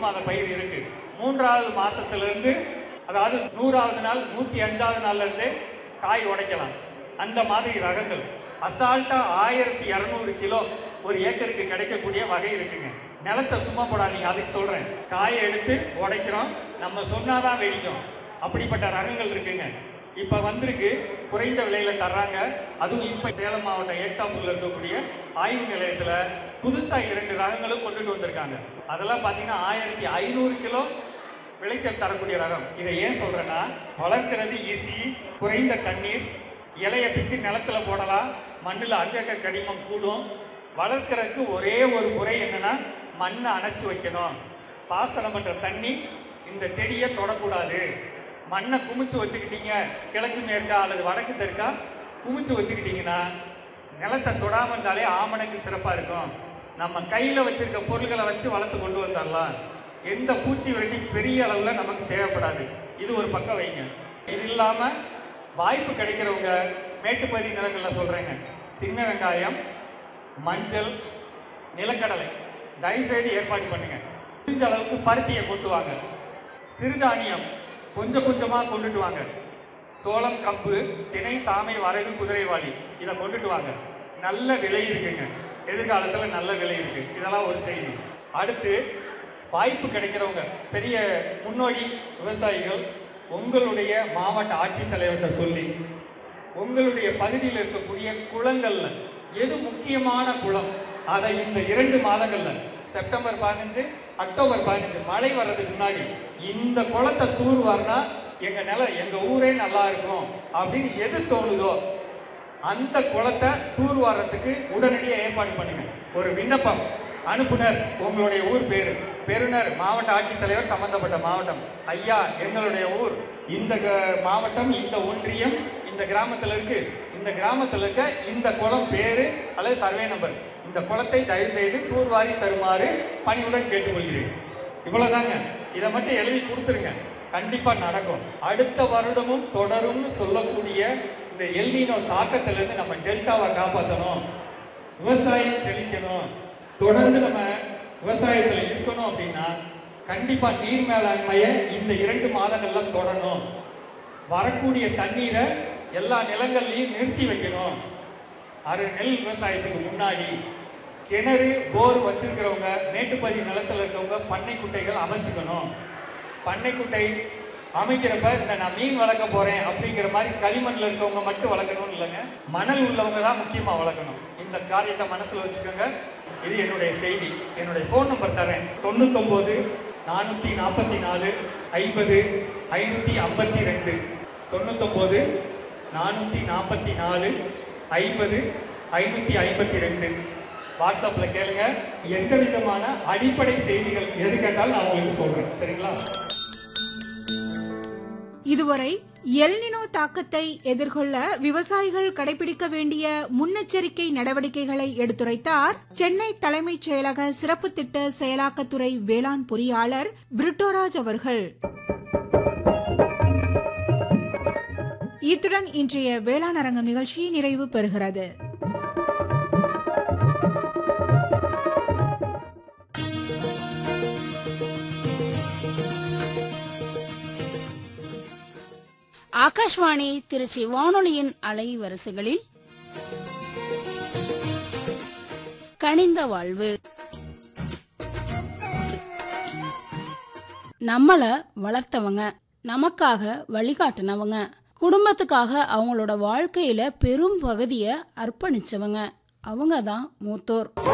மாத பயிர் இருக்கு மூன்றாவது மாசத்துல இருந்து அதாவது நூறாவது நாள் நூத்தி அஞ்சாவது நாள்ல இருந்து காய் உடைக்கலாம் அந்த மாதிரி ரகங்கள் அசால்ட்டா ஆயிரத்தி இரநூறு கிலோ ஒரு ஏக்கருக்கு கிடைக்கக்கூடிய வகை இருக்குங்க நிலத்தை சும்மா போடாதீங்க அதுக்கு சொல்றேன் காயை எடுத்து உடைக்கிறோம் நம்ம சொன்னாதான் வெடிக்கும் அப்படிப்பட்ட ரகங்கள் இருக்குங்க இப்ப வந்திருக்கு குறைந்த விலையில தர்றாங்க அதுவும் இப்ப சேலம் மாவட்டம் ஏட்டாப்பூர்ல இருக்கக்கூடிய ஆய்வு நிலையத்துல புதுசா இரண்டு ரகங்களும் கொண்டுட்டு வந்திருக்காங்க அதெல்லாம் பாத்தீங்கன்னா ஆயிரத்தி ஐநூறு கிலோ விளைச்சல் தரக்கூடிய ரகம் இதை ஏன் சொல்றேன்னா வளர்க்கிறது ஈஸி குறைந்த தண்ணீர் இலைய பிச்சு நிலத்துல போடலாம் மண்ணுல அங்கங்க கனிமம் கூடும் வளர்க்கறதுக்கு ஒரே ஒரு முறை என்னன்னா மண்ணை அணைச்சு வைக்கணும் பாசனம் பண்ற தண்ணி இந்த செடியை தொடக்கூடாது மண்ணை குமிச்சு வச்சுக்கிட்டீங்க கிழக்கு மேற்கா அல்லது வடக்கு தெற்கா குமிச்சு வச்சுக்கிட்டீங்கன்னா நிலத்தை தொடாம இருந்தாலே ஆமணக்கு சிறப்பா இருக்கும் நம்ம கையில வச்சிருக்க பொருள்களை வச்சு வளர்த்து கொண்டு வந்துடலாம் எந்த பூச்சி விரட்டி பெரிய அளவுல நமக்கு தேவைப்படாது இது ஒரு பக்கம் வைங்க இது இல்லாம வாய்ப்பு கிடைக்கிறவங்க மேட்டுப்பகுதி நிலங்கள்ல சொல்றேங்க சின்ன வெங்காயம் மஞ்சள் நிலக்கடலை தயவுசெய்து ஏற்பாடு பண்ணுங்க முடிஞ்ச அளவுக்கு பருத்தியை கொண்டு வாங்க சிறுதானியம் கொஞ்சம் கொஞ்சமா கொண்டுட்டு வாங்க சோளம் கம்பு திணை சாமை வரகு குதிரைவாளி இதை கொண்டுட்டு வாங்க நல்ல விலை இருக்குங்க எதிர்காலத்துல நல்ல விலை இருக்கு இதெல்லாம் ஒரு செய்தி அடுத்து வாய்ப்பு கிடைக்கிறவங்க பெரிய முன்னோடி விவசாயிகள் உங்களுடைய மாவட்ட ஆட்சித்தலைவர்கிட்ட சொல்லி உங்களுடைய பகுதியில் இருக்கக்கூடிய குளங்கள்ல எது முக்கியமான குளம் அதை இந்த இரண்டு மாதங்கள்ல செப்டம்பர் பதினஞ்சு அக்டோபர் பதினஞ்சு மழை வர்றதுக்கு முன்னாடி இந்த குளத்தை தூர்வார்னா எங்க நிலம் எங்க ஊரே நல்லா இருக்கும் அப்படின்னு எது தோணுதோ அந்த குளத்தை தூர்வாரத்துக்கு உடனடியாக ஏற்பாடு பண்ணுங்க ஒரு விண்ணப்பம் அனுப்புனர் உங்களுடைய ஊர் பேரு பெறுநர் மாவட்ட ஆட்சித்தலைவர் சம்பந்தப்பட்ட மாவட்டம் ஐயா எங்களுடைய ஊர் இந்த க- மாவட்டம் இந்த ஒன்றியம் இந்த கிராமத்துல இருக்கு இந்த கிராமத்துல இருக்க இந்த குளம் பேரு அல்லது சர்வே நம்பர் இந்த குளத்தை தயவு செய்து தூர்வாரி தருமாறு பணிவுடன் கேட்டுக்கொள்கிறேன் இவ்வளவுதாங்க இதை மட்டும் எழுதி கொடுத்துருங்க கண்டிப்பா நடக்கும் அடுத்த வருடமும் தொடரும்னு சொல்லக்கூடிய இந்த எல்லினோ தாக்கத்திலிருந்து நம்ம டெல்டாவை காப்பாற்றணும் விவசாயம் செழிக்கணும் தொடர்ந்து நம்ம விவசாயத்துல இருக்கணும் அப்படின்னா கண்டிப்பா நீர் மேலாண்மையை இந்த இரண்டு மாதங்கள்ல தொடரணும் வரக்கூடிய தண்ணீரை எல்லா நிலங்கள்லையும் நிறுத்தி வைக்கணும் அரை நெல் விவசாயத்துக்கு முன்னாடி கிணறு போர் வச்சிருக்கிறவங்க மேட்டுப்பதி நிலத்துல இருக்கவங்க பண்ணை குட்டைகள் அமைச்சுக்கணும் பண்ணை குட்டை அமைக்கிறப்ப இந்த நான் மீன் வளர்க்க போறேன் அப்படிங்கிற மாதிரி களிமண்ல இருக்கவங்க மட்டும் வளர்க்கணும்னு இல்லைங்க மணல் உள்ளவங்க தான் முக்கியமா வளர்க்கணும் இந்த காரியத்தை மனசுல வச்சுக்கோங்க இது என்னுடைய செய்தி என்னுடைய ஃபோன் நம்பர் தரேன் தொண்ணூத்தொன்பது நானூத்தி நாற்பத்தி நாலு ஐம்பது ஐநூத்தி ஐம்பத்தி ரெண்டு தொண்ணூத்தொன்பது நானூற்றி நாற்பத்தி நாலு ஐம்பது ஐநூற்றி ஐம்பத்தி ரெண்டு வாட்ஸ்அப்பில் கேளுங்க எந்த விதமான அடிப்படை செய்திகள் எது கேட்டாலும் நான் உங்களுக்கு சொல்கிறேன் சரிங்களா இதுவரை எல்னினோ தாக்கத்தை எதிர்கொள்ள விவசாயிகள் கடைபிடிக்க வேண்டிய முன்னெச்சரிக்கை நடவடிக்கைகளை எடுத்துரைத்தார் சென்னை தலைமைச் செயலக சிறப்பு திட்ட செயலாக்கத்துறை வேளாண் பொறியாளர் பிரிட்டோராஜ் அவர்கள் இத்துடன் இன்றைய வேளாண் அரங்கம் நிகழ்ச்சி நிறைவு பெறுகிறது ஆகாஷ்வாணி திருச்சி வானொலியின் அலைவரிசைகளில் கனிந்த வாழ்வு நம்மள வளர்த்தவங்க நமக்காக வழிகாட்டுனவங்க குடும்பத்துக்காக அவங்களோட வாழ்க்கையில பெரும் பகுதியை அர்ப்பணிச்சவங்க அவங்க தான் மூத்தோர்